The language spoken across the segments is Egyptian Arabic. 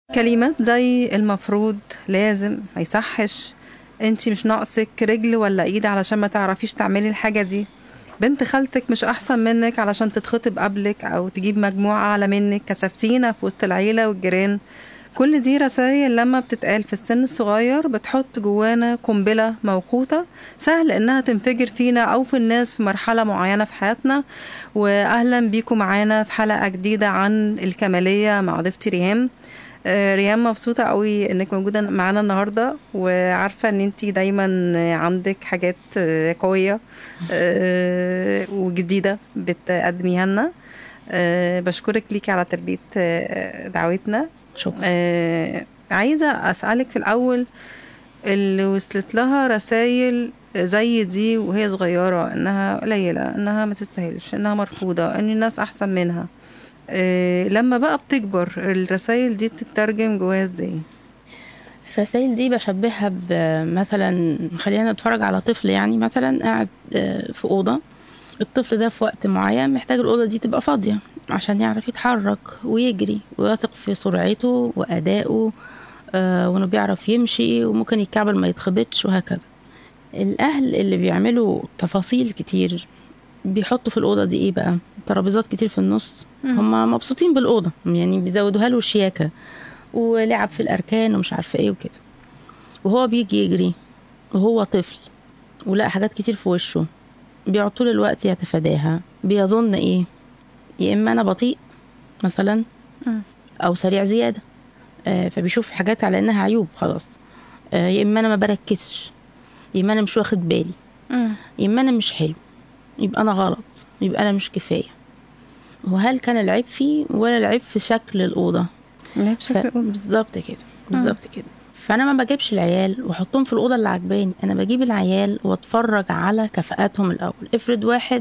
كلمات زي المفروض لازم ما يصحش انتي مش ناقصك رجل ولا ايد علشان ما تعرفيش تعملي الحاجة دي بنت خالتك مش احسن منك علشان تتخطب قبلك او تجيب مجموعة اعلى منك كسفتينة في وسط العيلة والجيران كل دي رسائل لما بتتقال في السن الصغير بتحط جوانا قنبلة موقوتة سهل انها تنفجر فينا او في الناس في مرحلة معينة في حياتنا واهلا بيكم معانا في حلقة جديدة عن الكمالية مع ضيفتي ريهام آه، ريهام مبسوطة قوي انك موجودة معانا النهاردة وعارفة ان انتي دايما عندك حاجات آه، قوية آه، وجديدة بتقدميها لنا آه، بشكرك ليكي على تلبية آه، دعوتنا شكرا آه، عايزة أسألك في الأول اللي وصلت لها رسائل زي دي وهي صغيرة إنها قليلة إنها ما تستاهلش إنها مرفوضة إن الناس أحسن منها آه، لما بقى بتكبر الرسائل دي بتترجم جواها ازاي الرسائل دي بشبهها بمثلا خلينا نتفرج على طفل يعني مثلا قاعد آه، في أوضة الطفل ده في وقت معين محتاج الأوضة دي تبقى فاضية عشان يعرف يتحرك ويجري ويثق في سرعته وأدائه آه، وإنه بيعرف يمشي وممكن يتكعبل ما يتخبطش وهكذا الأهل اللي بيعملوا تفاصيل كتير بيحطوا في الأوضة دي إيه بقى ترابيزات كتير في النص هم مبسوطين بالأوضة يعني بيزودوها له شياكة ولعب في الأركان ومش عارفة إيه وكده وهو بيجي يجري وهو طفل ولقى حاجات كتير في وشه بيقعد طول الوقت يتفاداها بيظن إيه يا إما أنا بطيء مثلا مم. أو سريع زيادة آه فبيشوف حاجات على إنها عيوب خلاص آه يا إما أنا ما بركزش يا إما أنا مش واخد بالي يا إما أنا مش حلو يبقى أنا غلط يبقى أنا مش كفاية وهل كان العيب فيه ولا العيب في شكل الأوضة لا ف... بشكل أوضة. بالظبط كده بالظبط كده فانا ما بجيبش العيال واحطهم في الاوضه اللي عجباني انا بجيب العيال واتفرج على كفاءاتهم الاول افرض واحد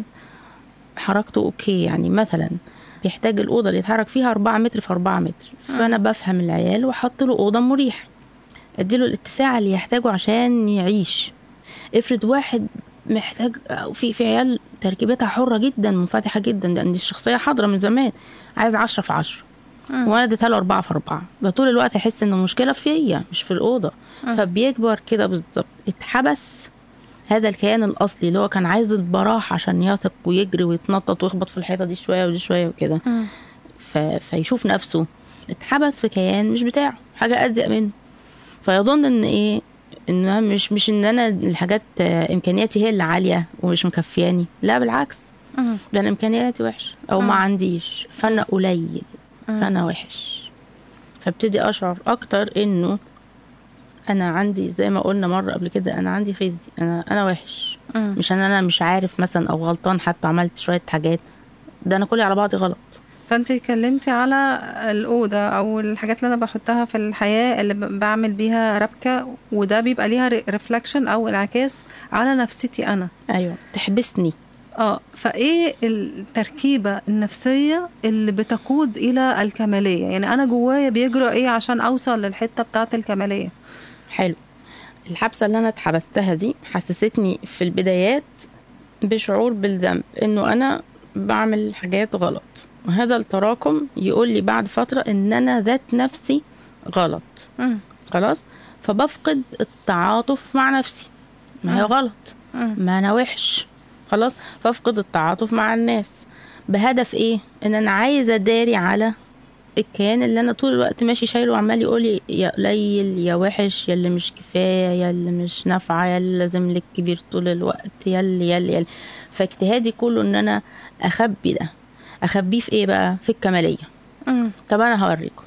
حركته اوكي يعني مثلا بيحتاج الاوضه اللي يتحرك فيها 4 متر في 4 متر فانا بفهم العيال واحط له اوضه مريحه اديله الاتساع اللي يحتاجه عشان يعيش افرض واحد محتاج أو في في عيال تركيبتها حره جدا منفتحه جدا لان دي الشخصيه حاضره من زمان عايز 10 في 10 وانا اديتها له أربعة في أربعة ده طول الوقت يحس إن المشكلة فيا مش في الأوضة فبيكبر كده بالظبط اتحبس هذا الكيان الأصلي اللي هو كان عايز البراح عشان يثق ويجري ويتنطط ويخبط في الحيطة دي شوية ودي شوية وكده ف... فيشوف نفسه اتحبس في كيان مش بتاعه حاجة أضيق منه فيظن إن إيه إنها مش مش إن أنا الحاجات آه، إمكانياتي هي اللي عالية ومش مكفياني لا بالعكس ده أنا إمكانياتي وحشة أو ما عنديش فأنا قليل فانا وحش فابتدي اشعر اكتر انه انا عندي زي ما قلنا مره قبل كده انا عندي خزي انا انا وحش مش ان انا مش عارف مثلا او غلطان حتى عملت شويه حاجات ده انا كلي على بعضي غلط فانت اتكلمتي على الأوضة أو الحاجات اللي أنا بحطها في الحياة اللي ب- بعمل بيها ربكة وده بيبقى ليها ريفلكشن أو انعكاس على نفسيتي أنا ايوه تحبسني اه فايه التركيبه النفسيه اللي بتقود الى الكماليه يعني انا جوايا بيجرى ايه عشان اوصل للحته بتاعه الكماليه حلو الحبسه اللي انا اتحبستها دي حسستني في البدايات بشعور بالذنب انه انا بعمل حاجات غلط وهذا التراكم يقول لي بعد فتره ان انا ذات نفسي غلط خلاص فبفقد التعاطف مع نفسي ما هي مم. غلط مم. ما انا وحش خلاص فافقد التعاطف مع الناس بهدف ايه ان انا عايزه اداري على الكيان اللي انا طول الوقت ماشي شايله وعمال يقول لي يا قليل يا وحش يا اللي مش كفايه يا اللي مش نافعه يا اللي لازم لك كبير طول الوقت يا اللي يا اللي, يا اللي. فاجتهادي كله ان انا اخبي ده اخبيه في ايه بقى في الكماليه مم. طب انا هوريكم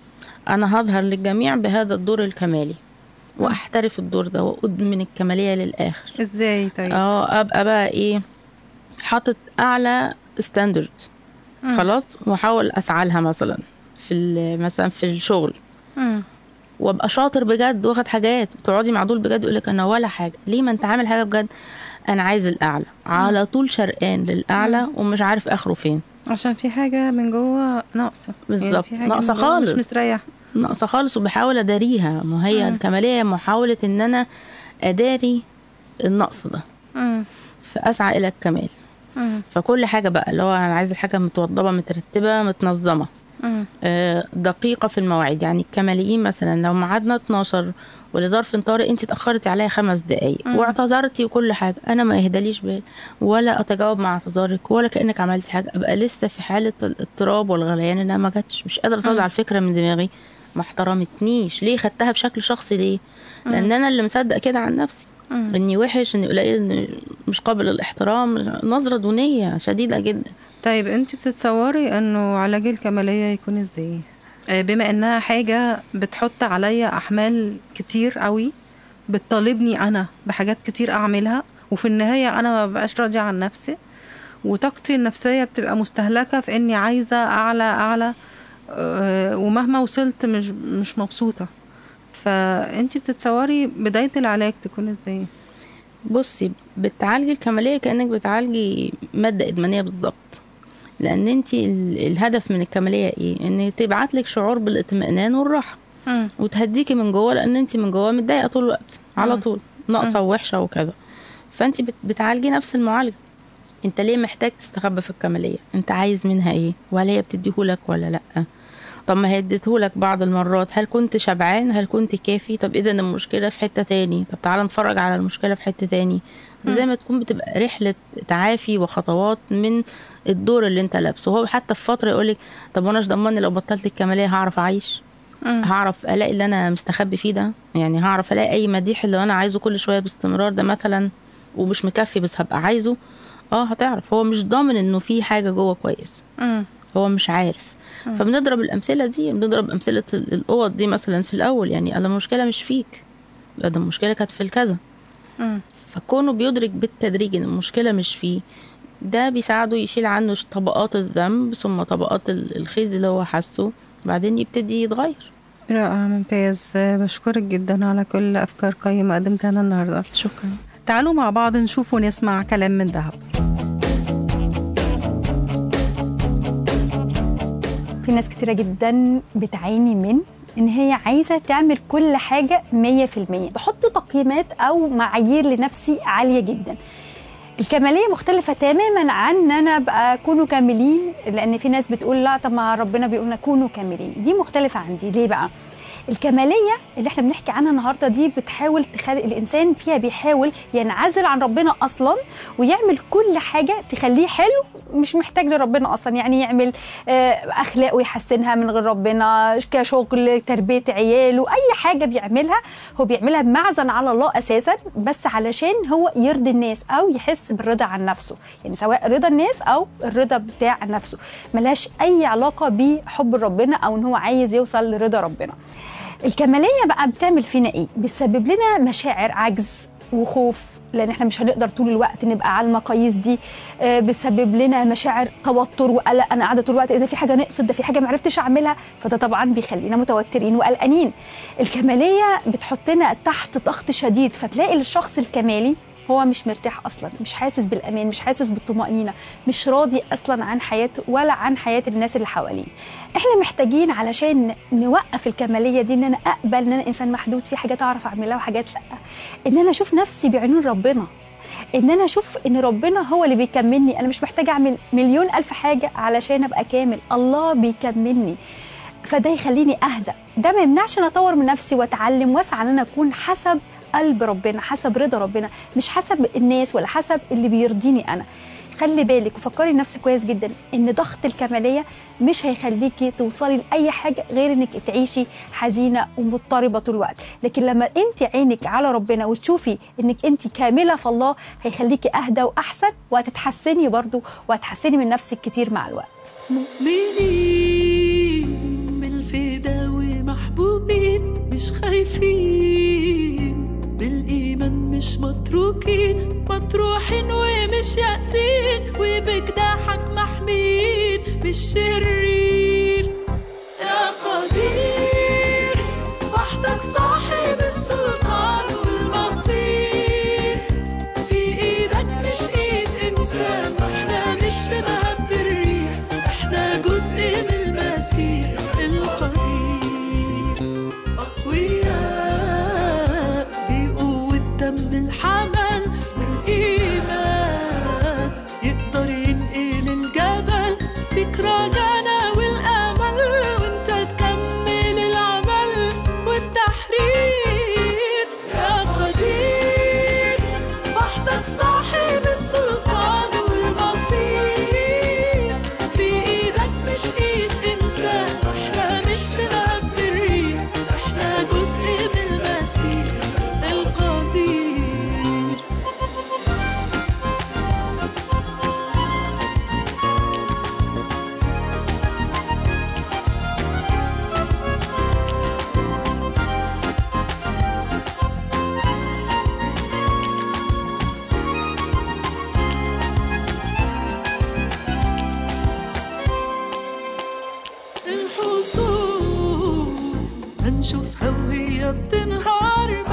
انا هظهر للجميع بهذا الدور الكمالي واحترف الدور ده وادمن الكماليه للاخر ازاي طيب اه ابقى بقى ايه حاطط اعلى ستاندرد مم. خلاص واحاول اسعى لها مثلا في ال- مثلا في الشغل مم. وابقى شاطر بجد واخد حاجات تقعدي مع دول بجد يقول لك انا ولا حاجه ليه ما انت عامل حاجه بجد انا عايز الاعلى على طول شرقان للاعلى ومش عارف اخره فين عشان في حاجه من جوه ناقصه بالظبط. في حاجة ناقصة من جوه خالص. مش مستريح ناقصه خالص وبحاول اداريها ما هي مم. الكماليه محاوله ان انا اداري النقص ده مم. فاسعى الى الكمال مم. فكل حاجه بقى اللي هو انا عايزه الحاجه متوضبه مترتبه متنظمه مم. آه، دقيقة في المواعيد يعني الكماليين مثلا لو ميعادنا 12 ولظرف طارئ انت اتأخرتي عليا خمس دقايق مم. واعتذرتي وكل حاجة انا ما يهداليش بال ولا اتجاوب مع اعتذارك ولا كأنك عملتي حاجة ابقى لسه في حالة الاضطراب والغليان انها ما جاتش مش قادرة اطلع الفكرة من دماغي ما احترمتنيش ليه خدتها بشكل شخصي ليه لان انا اللي مصدق كده عن نفسي مم. اني وحش اني قليل اني مش قابل للاحترام نظرة دونية شديدة جدا طيب انت بتتصوري انه علاج الكمالية يكون ازاي آه، بما انها حاجة بتحط عليا احمال كتير قوي بتطالبني انا بحاجات كتير اعملها وفي النهاية انا ما بقاش راضية عن نفسي وطاقتي النفسية بتبقى مستهلكة في اني عايزة اعلى اعلى آه، ومهما وصلت مش مش مبسوطة فانت بتتصوري بداية العلاج تكون ازاي بصي بتعالجي الكمالية كأنك بتعالجي مادة إدمانية بالظبط لأن انت ال- الهدف من الكمالية ايه ان تبعت لك شعور بالاطمئنان والراحة مم. وتهديكي من جوه لأن انت من جوه متضايقة طول الوقت على مم. طول ناقصة ووحشة وكذا فانت بت- بتعالجي نفس المعالجة انت ليه محتاج تستخبى في الكمالية انت عايز منها ايه وهل هي بتديهولك ولا لأ طب ما هي اديتهولك بعض المرات هل كنت شبعان هل كنت كافي طب اذا المشكله في حته تاني طب تعال نتفرج على المشكله في حته تاني زي ما تكون بتبقى رحله تعافي وخطوات من الدور اللي انت لابسه هو حتى في فتره يقولك طب وانا مش ضمني لو بطلت الكماليه هعرف اعيش مم. هعرف الاقي اللي انا مستخبي فيه ده يعني هعرف الاقي اي مديح اللي انا عايزه كل شويه باستمرار ده مثلا ومش مكفي بس هبقى عايزه اه هتعرف هو مش ضامن انه في حاجه جوه كويس مم. هو مش عارف فبنضرب الامثله دي بنضرب امثله ال- الاوض دي مثلا في الاول يعني انا المشكله مش فيك لا ده المشكله كانت في الكذا مم. فكونه بيدرك بالتدريج ان المشكله مش فيه ده بيساعده يشيل عنه ش- طبقات الذنب ثم طبقات ال- الخزي اللي هو حاسه بعدين يبتدي يتغير رائع ممتاز بشكرك جدا على كل أفكار قيمة قدمتها لنا النهاردة شكرا تعالوا مع بعض نشوف ونسمع كلام من ذهب في ناس كتيرة جدا بتعاني من ان هي عايزة تعمل كل حاجة مية في المية بحط تقييمات او معايير لنفسي عالية جدا الكمالية مختلفة تماما عن ان انا ابقى كونوا كاملين لان في ناس بتقول لا طب ما ربنا بيقول لنا كونوا كاملين دي مختلفة عندي ليه بقى الكمالية اللي احنا بنحكي عنها النهاردة دي بتحاول تخلي الإنسان فيها بيحاول ينعزل عن ربنا أصلا ويعمل كل حاجة تخليه حلو مش محتاج لربنا أصلا يعني يعمل آه، أخلاقه يحسنها من غير ربنا كشغل تربية عياله أي حاجة بيعملها هو بيعملها بمعزن على الله أساسا بس علشان هو يرضي الناس أو يحس بالرضا عن نفسه يعني سواء رضا الناس أو الرضا بتاع نفسه ملهاش أي علاقة بحب ربنا أو إن هو عايز يوصل لرضا ربنا الكماليه بقى بتعمل فينا ايه بتسبب لنا مشاعر عجز وخوف لان احنا مش هنقدر طول الوقت نبقى على المقاييس دي آه، بتسبب لنا مشاعر توتر وقلق انا قاعده طول الوقت إيه ده في حاجه نقصت ده في حاجه ما عرفتش اعملها فده طبعا بيخلينا متوترين وقلقانين الكماليه بتحطنا تحت ضغط شديد فتلاقي الشخص الكمالي هو مش مرتاح اصلا مش حاسس بالامان مش حاسس بالطمانينه مش راضي اصلا عن حياته ولا عن حياه الناس اللي حواليه احنا محتاجين علشان نوقف الكماليه دي ان انا اقبل ان انا انسان محدود في حاجات اعرف اعملها وحاجات لا ان انا اشوف نفسي بعيون ربنا ان انا اشوف ان ربنا هو اللي بيكملني انا مش محتاجه اعمل مليون الف حاجه علشان ابقى كامل الله بيكملني فده يخليني اهدى ده ما يمنعش ان اطور من نفسي واتعلم واسعى ان انا اكون حسب قلب ربنا حسب رضا ربنا مش حسب الناس ولا حسب اللي بيرضيني انا خلي بالك وفكري نفسك كويس جدا ان ضغط الكماليه مش هيخليكي توصلي لاي حاجه غير انك تعيشي حزينه ومضطربه طول الوقت لكن لما انت عينك على ربنا وتشوفي انك انت كامله في الله هيخليكي اهدى واحسن وهتتحسني برضو وهتحسني من نفسك كتير مع الوقت مؤمنين بالفداء محبوبين مش خايفين بالإيمان مش متروكين مطروحين ومش يأسين وبجناحك محمين مش شرير يا قدير وحدك صاحب السلطان والمصير في ايدك مش ايد انسان احنا مش في مهب الريح احنا جزء من المسيح القدير اقوياء بقوة دم الحمل والايمان يقدر ينقل الجبل فيك رجانا ونشوفها وهي بتنهار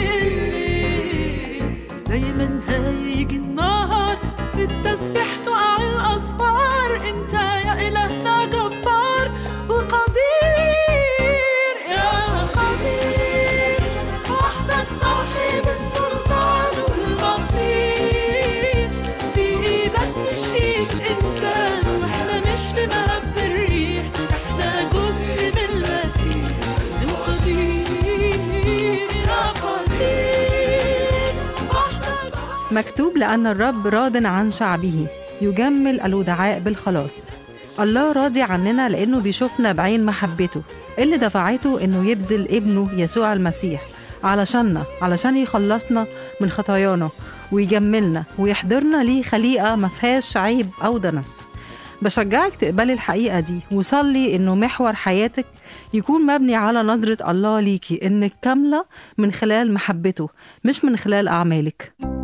بعدين دايما هيجي النهار بالتسبيح تقع الأسوار انت يا إلهنا جبار وقدير يا قدير وحدك صاحب السلطان والمصير في ايدك مش ايد انسان واحنا مش في مهب الريح احنا جزء من المسيح القدير يا قدير وحدك مكتوب لأن الرب راض عن شعبه يجمل الودعاء بالخلاص الله راضي عننا لأنه بيشوفنا بعين محبته اللي دفعته إنه يبذل ابنه يسوع المسيح علشاننا علشان يخلصنا من خطايانا ويجملنا ويحضرنا ليه خليقة ما فيهاش عيب أو دنس بشجعك تقبلي الحقيقة دي وصلي إنه محور حياتك يكون مبني على نظرة الله ليكي إنك كاملة من خلال محبته مش من خلال أعمالك